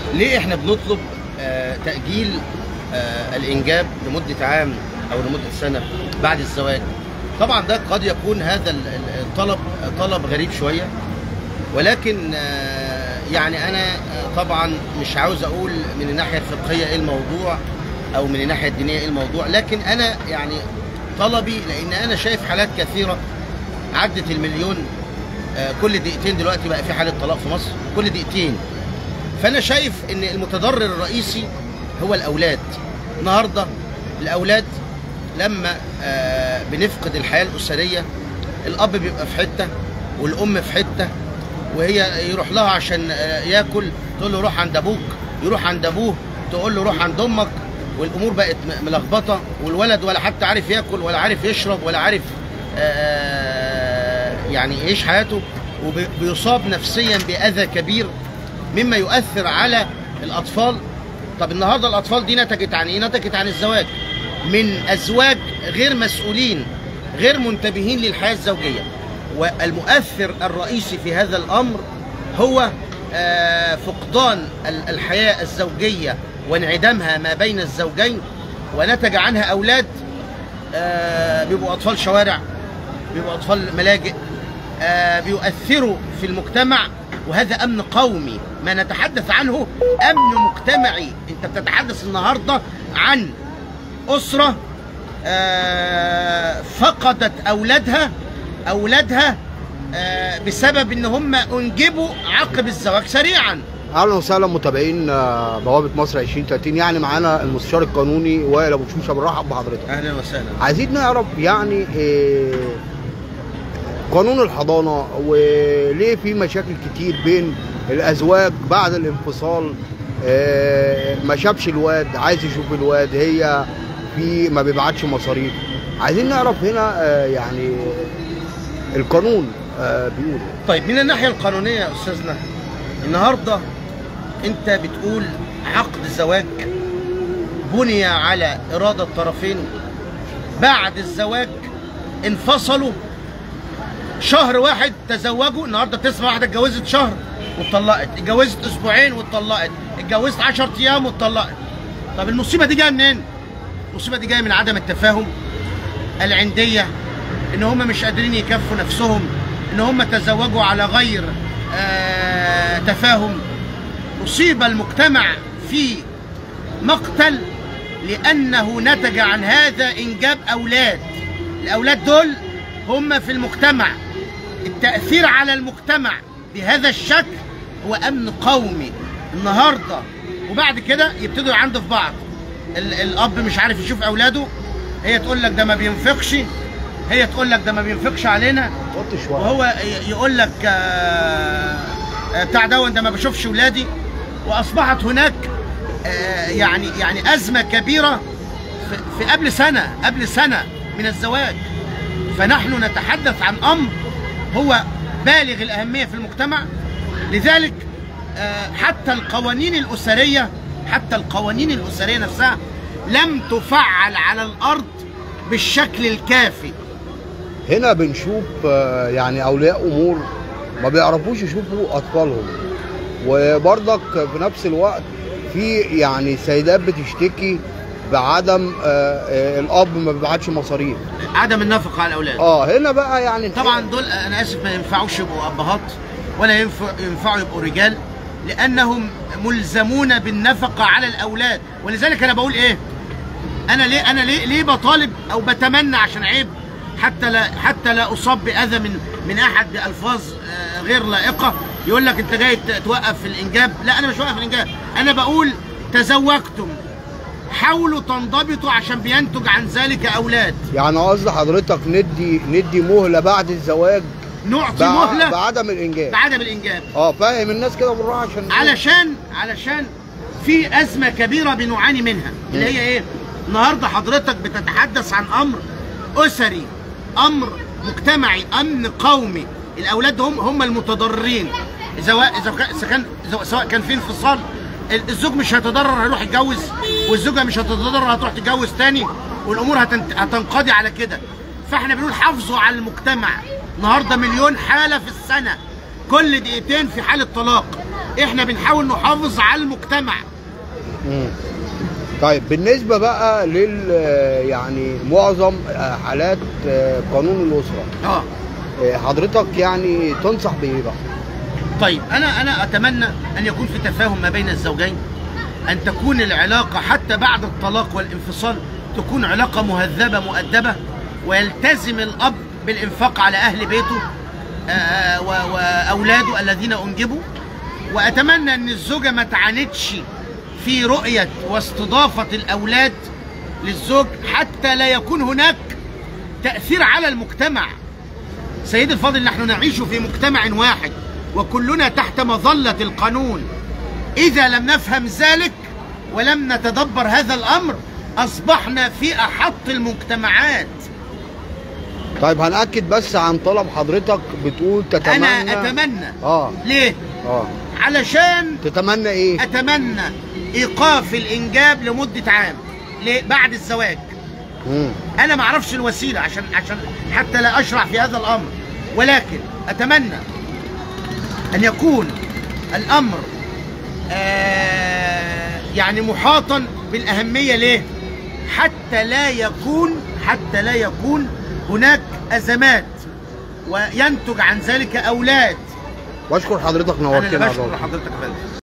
ليه احنا بنطلب آه، تأجيل آه، الإنجاب لمدة عام أو لمدة سنة بعد الزواج طبعا ده قد يكون هذا ال- ال- الطلب طلب غريب شوية ولكن آه، يعني أنا آه، طبعا مش عاوز أقول من الناحية الفقهية إيه الموضوع أو من الناحية الدينية إيه الموضوع لكن أنا يعني طلبي لأن أنا شايف حالات كثيرة عدت المليون آه، كل دقيقتين دلوقتي بقى في حالة طلاق في مصر كل دقيقتين فانا شايف ان المتضرر الرئيسي هو الاولاد النهارده الاولاد لما آه، بنفقد الحياه الاسريه الاب بيبقى في حته والام في حته وهي يروح لها عشان آه، ياكل تقول له روح عند ابوك يروح عند ابوه تقول له روح عند امك والامور بقت م- ملخبطه والولد ولا حتى عارف ياكل ولا عارف يشرب ولا عارف آه، يعني يعيش حياته وبيصاب نفسيا باذى كبير مما يؤثر على الاطفال طب النهارده الاطفال دي نتجت عن ايه نتجت عن الزواج من ازواج غير مسؤولين غير منتبهين للحياه الزوجيه والمؤثر الرئيسي في هذا الامر هو آه، فقدان ال- الحياه الزوجيه وانعدامها ما بين الزوجين ونتج عنها اولاد آه، بيبقوا اطفال شوارع بيبقوا اطفال ملاجئ آه، بيؤثروا في المجتمع وهذا امن قومي ما نتحدث عنه امن مجتمعي انت بتتحدث النهارده عن اسره آه، فقدت اولادها اولادها آه، بسبب ان هم انجبوا عقب الزواج سريعا اهلا وسهلا متابعين آه، بوابه مصر 2030 يعني معانا المستشار القانوني وائل ابو شوشه بنرحب بحضرتك اهلا وسهلا عايزين نعرف يعني إيه قانون الحضانه وليه في مشاكل كتير بين الازواج بعد الانفصال إيه ما شافش الواد عايز يشوف الواد هي في ما بيبعتش مصاريف عايزين نعرف هنا آه، يعني القانون آه، بيقول إيه. طيب من الناحيه القانونيه يا استاذنا النهارده انت بتقول عقد زواج بني على اراده طرفين بعد الزواج انفصلوا شهر واحد تزوجوا النهارده تسمع واحده اتجوزت شهر واتطلقت اتجوزت اسبوعين واتطلقت اتجوزت 10 ايام واتطلقت طب المصيبه دي جايه منين المصيبه دي جايه من عدم التفاهم العنديه ان هم مش قادرين يكفوا نفسهم ان هم تزوجوا على غير آه تفاهم اصيب المجتمع في مقتل لانه نتج عن هذا انجاب اولاد الاولاد دول هم في المجتمع التاثير على المجتمع بهذا الشكل هو امن قومي النهارده وبعد كده يبتدوا يعندوا في بعض ال- الاب مش عارف يشوف اولاده هي تقول لك ده ما بينفقش هي تقول لك ده ما بينفقش علينا وطي شويه وهو ي- يقول لك آه، آه، بتاع ده ده ما بشوفش ولادي واصبحت هناك آه، يعني يعني ازمه كبيره في- في قبل سنه قبل سنه من الزواج فنحن نتحدث عن امر هو بالغ الاهميه في المجتمع لذلك آه، حتى القوانين الاسريه حتى القوانين الاسريه نفسها لم تفعل على الارض بالشكل الكافي هنا بنشوف آه، يعني اولياء امور ما بيعرفوش يشوفوا اطفالهم وبرضك في نفس الوقت في يعني سيدات بتشتكي بعدم آه، آه، الاب ما بيبعتش مصاريف عدم النفقه على الاولاد اه هنا بقى يعني طبعا دول انا اسف ما ينفعوش يبقوا ابهات ولا ينفع ينفعوا يبقوا رجال لانهم ملزمون بالنفقه على الاولاد ولذلك انا بقول ايه انا ليه انا ليه ليه بطالب او بتمنى عشان عيب حتى لا حتى لا اصاب باذى من من احد بالفاظ آه، غير لائقه يقول لك انت جاي ت- توقف في الانجاب لا انا مش واقف في الانجاب انا بقول تزوجتم حاولوا تنضبطوا عشان بينتج عن ذلك اولاد يعني قصد حضرتك ندي ندي مهله بعد الزواج نعطي بع- مهله بعدم الانجاب بعدم الانجاب اه فاهم الناس كده بالراحه عشان علشان علشان في ازمه كبيره بنعاني منها اللي هي ايه النهارده حضرتك بتتحدث عن امر اسري امر مجتمعي امن قومي الاولاد هم هم المتضررين اذا وا- اذا كان إذا كان إذا- سواء كان في انفصال ال- الزوج مش هيتضرر هيروح يتجوز والزوجه مش هتتضرر هتروح تتجوز تاني والامور هتنت- هتنقضي على كده فاحنا بنقول حافظوا على المجتمع النهارده مليون حاله في السنه كل دقيقتين في حاله طلاق احنا بنحاول نحافظ على المجتمع مم. طيب بالنسبه بقى لل يعني معظم حالات قانون الاسره اه حضرتك يعني تنصح بايه بقى؟ طيب انا انا اتمنى ان يكون في تفاهم ما بين الزوجين ان تكون العلاقه حتى بعد الطلاق والانفصال تكون علاقه مهذبه مؤدبه ويلتزم الاب بالانفاق على اهل بيته آه، و- واولاده الذين انجبوا واتمنى ان الزوجه ما تعاندش في رؤيه واستضافه الاولاد للزوج حتى لا يكون هناك تاثير على المجتمع سيدي الفاضل نحن نعيش في مجتمع واحد وكلنا تحت مظلة القانون إذا لم نفهم ذلك ولم نتدبر هذا الأمر أصبحنا في أحط المجتمعات طيب هنأكد بس عن طلب حضرتك بتقول تتمنى أنا أتمنى اه ليه؟ اه علشان تتمنى ايه؟ أتمنى إيقاف الإنجاب لمدة عام ليه؟ بعد الزواج مم. انا ما اعرفش الوسيله عشان عشان حتى لا اشرع في هذا الامر ولكن اتمنى ان يكون الامر آه يعني محاطا بالاهميه ليه حتى لا يكون حتى لا يكون هناك ازمات وينتج عن ذلك اولاد واشكر حضرتك انا اللي نورتنا يا بشكر دكتور. حضرتك يا فندم